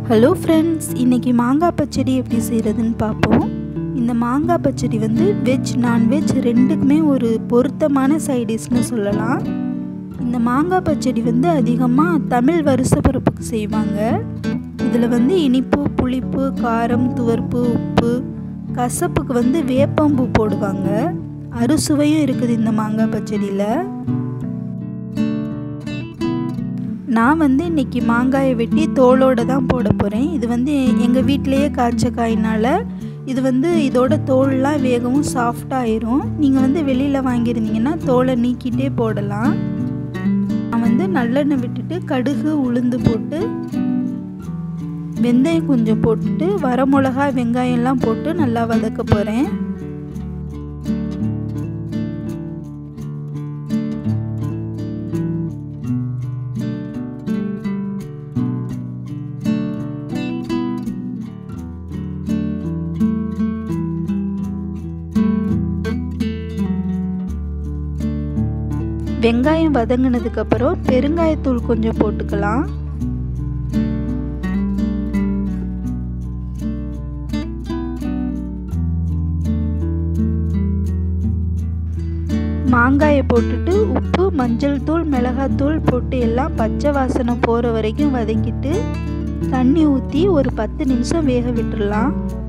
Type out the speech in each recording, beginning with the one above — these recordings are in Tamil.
ஹலோ ஃப்ரெண்ட்ஸ் இன்றைக்கி மாங்காய் பச்சடி எப்படி செய்கிறதுன்னு பார்ப்போம் இந்த மாங்காய் பச்சடி வந்து வெஜ் நான்வெஜ் ரெண்டுக்குமே ஒரு பொருத்தமான சைடிஷ்னு சொல்லலாம் இந்த மாங்காய் பச்சடி வந்து அதிகமாக தமிழ் வருஷப்பருப்புக்கு செய்வாங்க இதில் வந்து இனிப்பு புளிப்பு காரம் துவர்ப்பு உப்பு கசப்புக்கு வந்து வேப்பம்பூ போடுவாங்க அறுசுவையும் இருக்குது இந்த மாங்காய் பச்சடியில் நான் வந்து இன்றைக்கி மாங்காயை வெட்டி தோலோடு தான் போட போகிறேன் இது வந்து எங்கள் வீட்டிலையே காய்ச்ச காயினால் இது வந்து இதோட தோல்லாம் வேகவும் சாஃப்டாயிரும் நீங்கள் வந்து வெளியில் வாங்கியிருந்தீங்கன்னா தோலை நீக்கிட்டே போடலாம் நான் வந்து நல்லெண்ணெய் விட்டுட்டு கடுகு உளுந்து போட்டு வெந்தயம் கொஞ்சம் போட்டுட்டு வரமிளகா வெங்காயம்லாம் போட்டு நல்லா வதக்க போகிறேன் வெங்காயம் வதங்கினதுக்கப்புறம் பெருங்காயத்தூள் கொஞ்சம் போட்டுக்கலாம் மாங்காயை போட்டுட்டு உப்பு மஞ்சள் தூள் மிளகாத்தூள் போட்டு எல்லாம் பச்சை வாசனை போகிற வரைக்கும் வதக்கிட்டு தண்ணி ஊற்றி ஒரு பத்து நிமிஷம் வேக விட்டுடலாம்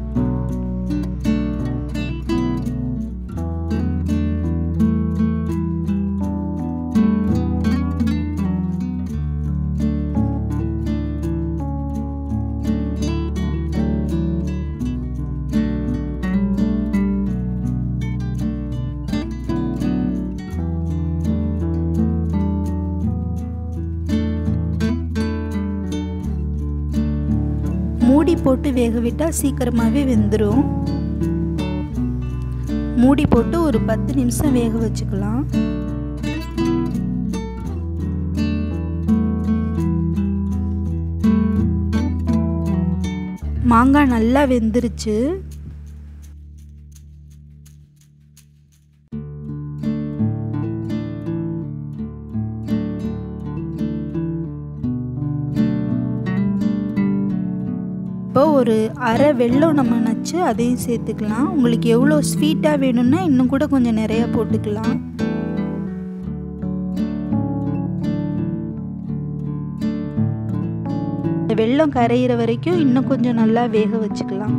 மூடி போட்டு வேக விட்டால் சீக்கிரமாகவே வெந்துடும் மூடி போட்டு ஒரு பத்து நிமிஷம் வேக வச்சுக்கலாம் மாங்காய் நல்லா வெந்துருச்சு இப்போ ஒரு அரை வெல்லம் நம்ம நச்சு அதையும் சேர்த்துக்கலாம் உங்களுக்கு எவ்வளோ ஸ்வீட்டாக வேணும்னா இன்னும் கூட கொஞ்சம் நிறையா போட்டுக்கலாம் வெல்லம் கரையிற வரைக்கும் இன்னும் கொஞ்சம் நல்லா வேக வச்சுக்கலாம்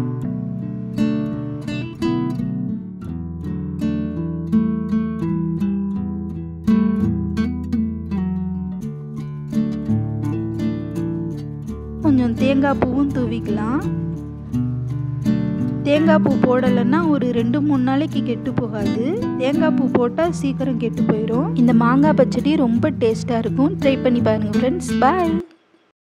கொஞ்சம் தேங்காய் பூவும் தூவிக்கலாம் தேங்காய் பூ போடலைன்னா ஒரு ரெண்டு மூணு நாளைக்கு கெட்டு போகாது தேங்காய் பூ போட்டால் சீக்கிரம் கெட்டு போயிடும் இந்த மாங்காய் பச்சடி ரொம்ப டேஸ்ட்டாக இருக்கும் ட்ரை பண்ணி பாருங்கள் ஃப்ரெண்ட்ஸ் பாய்